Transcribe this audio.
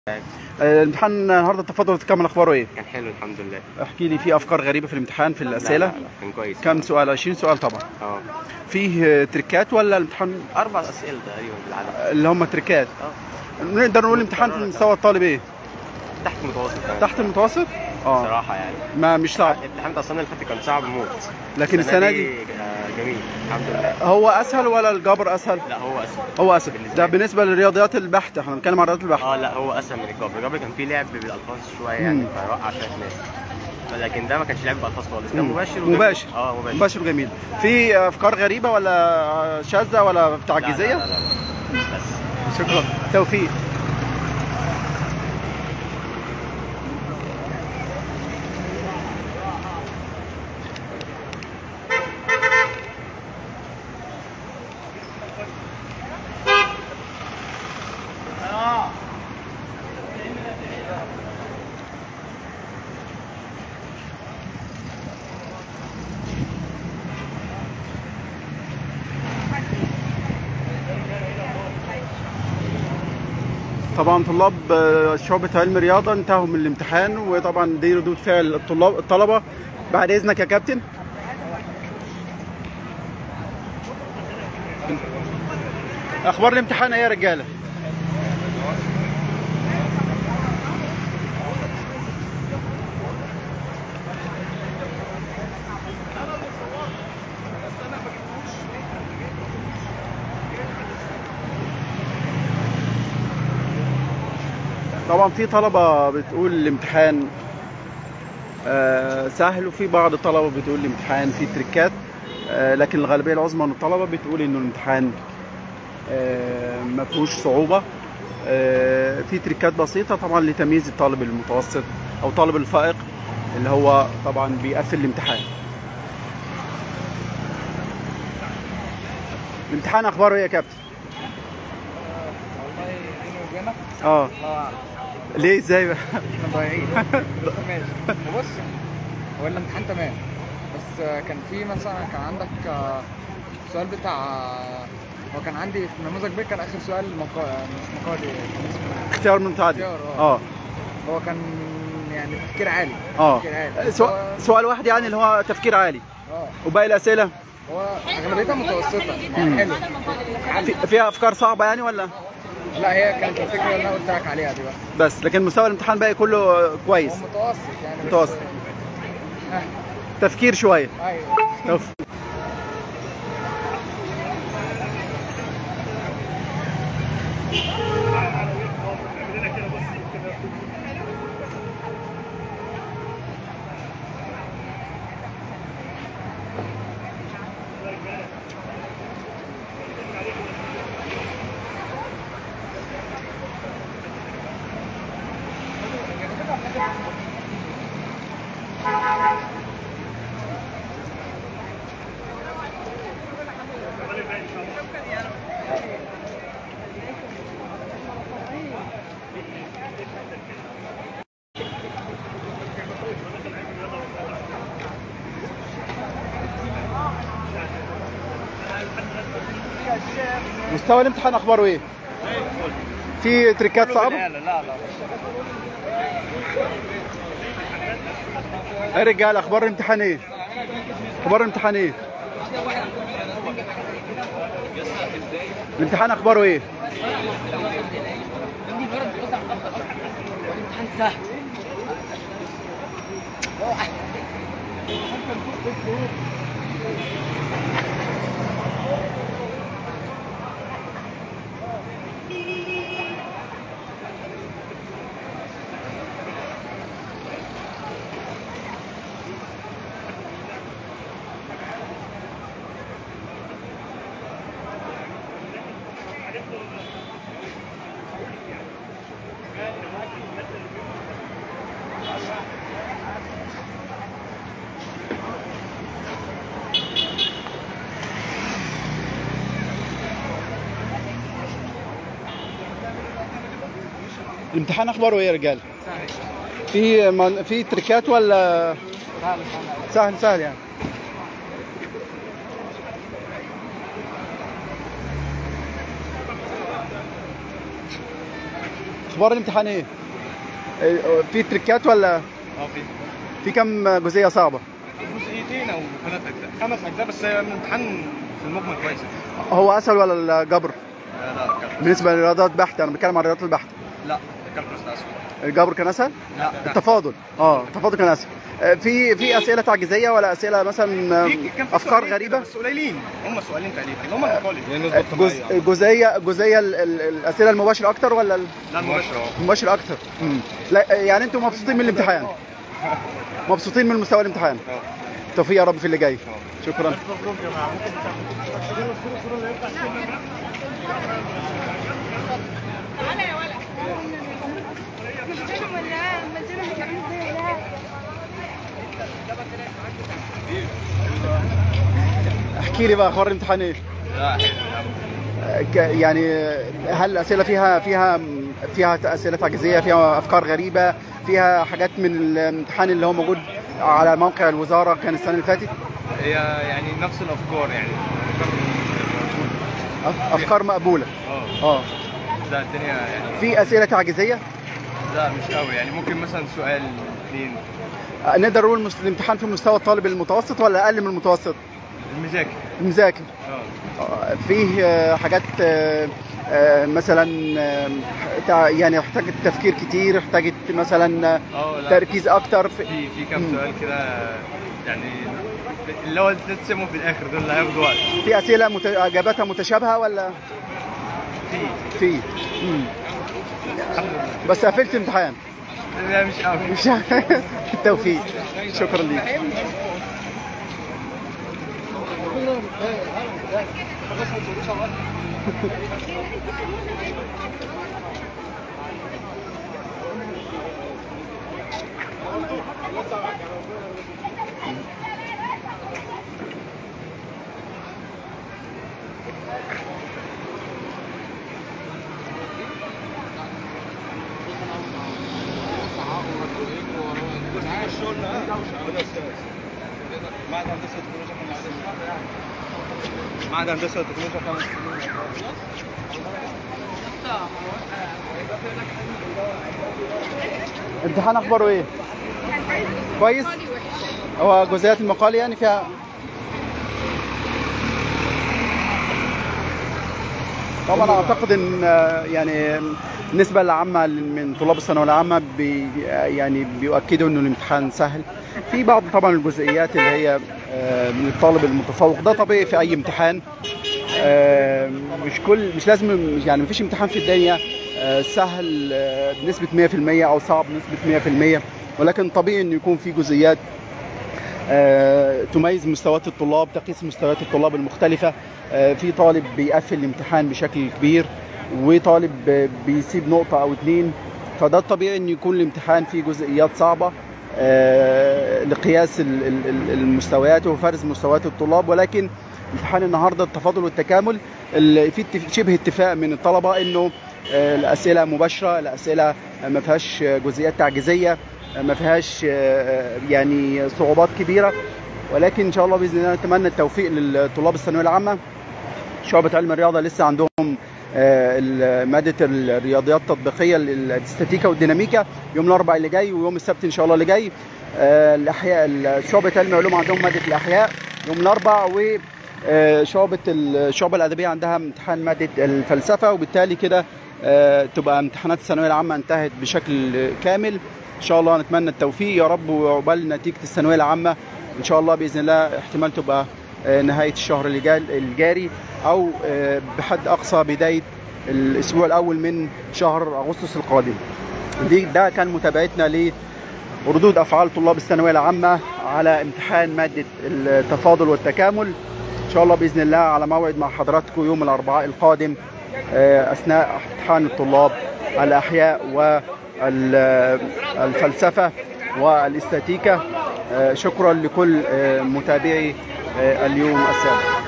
آه، الامتحان النهارده التفاضل والتكامل اخباره ايه؟ كان حلو الحمد لله احكي لي في افكار غريبه في الامتحان في لا الاسئله لا لا كان كويس كم سؤال 20 سؤال طبعا اه فيه آه، تريكات ولا الامتحان اربع اسئله تقريبا بالعدد اللي هم تريكات اه نقدر نقول الامتحان في مستوى الطالب ايه؟ تحت المتوسط كمان تحت المتوسط؟ اه صراحه يعني ما مش صعب الامتحان بتاع السنه اللي فاتت كان صعب موت لكن السنه دي آه، جميل الحمد لله هو اسهل ولا الجبر اسهل؟ لا هو اسهل هو اسهل بالنسبة ده لي. بالنسبه للرياضيات البحته احنا بنتكلم عن الرياضيات البحته اه لا هو اسهل من الجبر الجبر كان فيه لعب بالالفاظ شويه يعني مم. فوقع شويه ناس لكن ده ما كانش لعب بالالفاظ خالص كان مم. مباشر وجميل. مباشر. اه مباشر مباشر جميل في افكار غريبه ولا شاذه ولا لا، تعجيزيه؟ لا لا لا لا. بس شكرا توفيق طبعا طلاب آه، شعبة علم رياضة انتهوا من الامتحان وطبعا دي ردود فعل الطلاب الطلبة بعد اذنك يا كابتن اخبار الامتحان ايه يا رجالة طبعا في طلبة بتقول الامتحان آه، سهل وفي بعض الطلبة بتقول الامتحان فيه تريكات آه، لكن الغالبية العظمى من الطلبة بتقول انه الامتحان آه، ما فيهوش صعوبة آه، في تريكات بسيطة طبعا لتمييز الطالب المتوسط او طالب الفائق اللي هو طبعا بيقفل الامتحان الامتحان اخباره ايه يا كابتن؟ والله بيني وبينك اه الله اعلم ليه ازاي بقى؟ احنا ضايعين بس ماشي وبص هو الامتحان تمام بس آه، كان في مثلا كان عندك آه، سؤال بتاع هو كان عندي في نموذج ب كان اخر سؤال مقا... مش مقالي كان اسمه اختيار متعدد اختيار اه اه هو كان يعني تفكير عالي اه تفكير عالي سو... هو- سؤال واحد يعني اللي هو تفكير عالي اه وباقي الاسئله هو اغلبيتها متوسطه مم. يعني حلو في... فيها افكار صعبه يعني ولا لا هي كانت الفكره اللي انا قلت لك عليها دي بس بس لكن مستوى الامتحان باقي كله كويس هو متوسط يعني بس- متوسط. آه، تفكير شويه ايوه توفيق. مستوى الامتحان اخباره ايه؟ في تريكات صعبه؟ لا لا لا يا رجال اخبار الامتحان ايه؟ اخبار الامتحان ايه؟ الامتحان اخباره ايه؟ الامتحان اخباره ايه يا رجال؟ في من... في تريكات ولا سهل سهل يعني اخبار الامتحان ايه إيه، في تريكات ولا اه في في كم جزئيه صعبه جزئيتين او ثلاث اجزاء خمس اجزاء بس الامتحان في المجمل كويس هو اسهل ولا الجبر آه، لا كالكولس بالنسبه لرياضات بحت انا بتكلم عن رياضات البحت لا الكالكولس ده اسهل الجبر كان اسهل لا التفاضل اه التفاضل كان اسهل آه، في في اسئله تعجيزيه ولا اسئله مثلا آه، في- كان في افكار سؤالين كده غريبه بس قليلين هم سؤالين تقريبا اللي هم المقالي آه، جز... جزئيه جزئيه ال- ال- الاسئله المباشره اكتر ولا ال- لا المباشرة المباشره اكتر مم. لا يعني انتم مبسوطين من الامتحان مبسوطين من مستوى الامتحان توفيق يا رب في اللي جاي شكرا تعالى يا ولد مجنون ولا مجنون بيعمل زي ولا احكي لي بقى اخبار الامتحان ايه لا حلو آه، ك- يعني آه، هل الاسئله فيها فيها فيها اسئله تعجيزيه فيها افكار غريبه فيها حاجات من الامتحان اللي هو موجود على موقع الوزاره كان السنه اللي فاتت هي يعني نفس الافكار يعني أف- افكار مقبوله اه اه لا الدنيا يعني في اسئله تعجيزيه لا مش قوي يعني ممكن مثلا سؤال اثنين آه، نقدر نقول مس- الامتحان في مستوى الطالب المتوسط ولا اقل من المتوسط المذاكر مذاكر اه آه، فيه آه، حاجات آه، آه، مثلا آه، تع- يعني احتاجت تفكير كتير احتاجت مثلا آه، اه لا تركيز اكتر في في في كام مم. سؤال كده يعني اللي هو تتسموا في الاخر دول اللي هياخدوا وقت في اسئله مت... اجاباتها متشابهه ولا في في مم. بس قفلت امتحان لا مش قوي مش التوفيق شكرا ليك معهد هندسه وتكنولوجيا خمس سنين امتحان اخباره ايه كويس هو جزئيات المقال يعني فيها طبعا اعتقد ان آه، يعني النسبة العامة من طلاب الثانوية العامة بي يعني بيؤكدوا انه الامتحان سهل في بعض طبعا الجزئيات اللي هي آه، من الطالب المتفوق ده طبيعي في اي امتحان آه، مش كل مش لازم يعني مفيش امتحان في الدنيا آه، سهل آه، بنسبة 100% او صعب بنسبة 100% ولكن طبيعي انه يكون في جزئيات آه، تميز مستويات الطلاب تقيس مستويات الطلاب المختلفة آه، في طالب بيقفل الامتحان بشكل كبير وطالب آه، بيسيب نقطة أو اتنين فده الطبيعي إن يكون الامتحان فيه جزئيات صعبة آه، لقياس ال- ال- ال- المستويات وفرز مستويات الطلاب ولكن امتحان النهارده التفاضل والتكامل اللي في اتف- شبه اتفاق من الطلبة إنه آه، الأسئلة مباشرة الأسئلة ما فيهاش جزئيات تعجيزية ما فيهاش آه، يعني صعوبات كبيره ولكن ان شاء الله باذن الله نتمنى التوفيق للطلاب الثانويه العامه شعبة علم الرياضة لسه عندهم آه، ال- مادة الرياضيات التطبيقية الاستاتيكا والديناميكا يوم الأربعاء اللي جاي ويوم السبت إن شاء الله اللي جاي آه، الأحياء ال- شعبة علم العلوم عندهم مادة الأحياء يوم الأربعاء و آه، شعبة الشعبة الأدبية عندها امتحان مادة الفلسفة وبالتالي كده آه، تبقى امتحانات الثانوية العامة انتهت بشكل كامل إن شاء الله نتمنى التوفيق يا رب وعقبال نتيجة الثانوية العامة إن شاء الله بإذن الله احتمال تبقى آه، نهاية الشهر اللي جاي- الجاري أو آه، بحد أقصى بداية الأسبوع الأول من شهر أغسطس القادم دي ده كان متابعتنا لردود أفعال طلاب الثانوية العامة على امتحان مادة التفاضل والتكامل إن شاء الله بإذن الله على موعد مع حضراتكم يوم الأربعاء القادم آه، أثناء امتحان الطلاب الأحياء والفلسفة والاستاتيكا آه، شكرا لكل آه، متابعي آه، اليوم السابق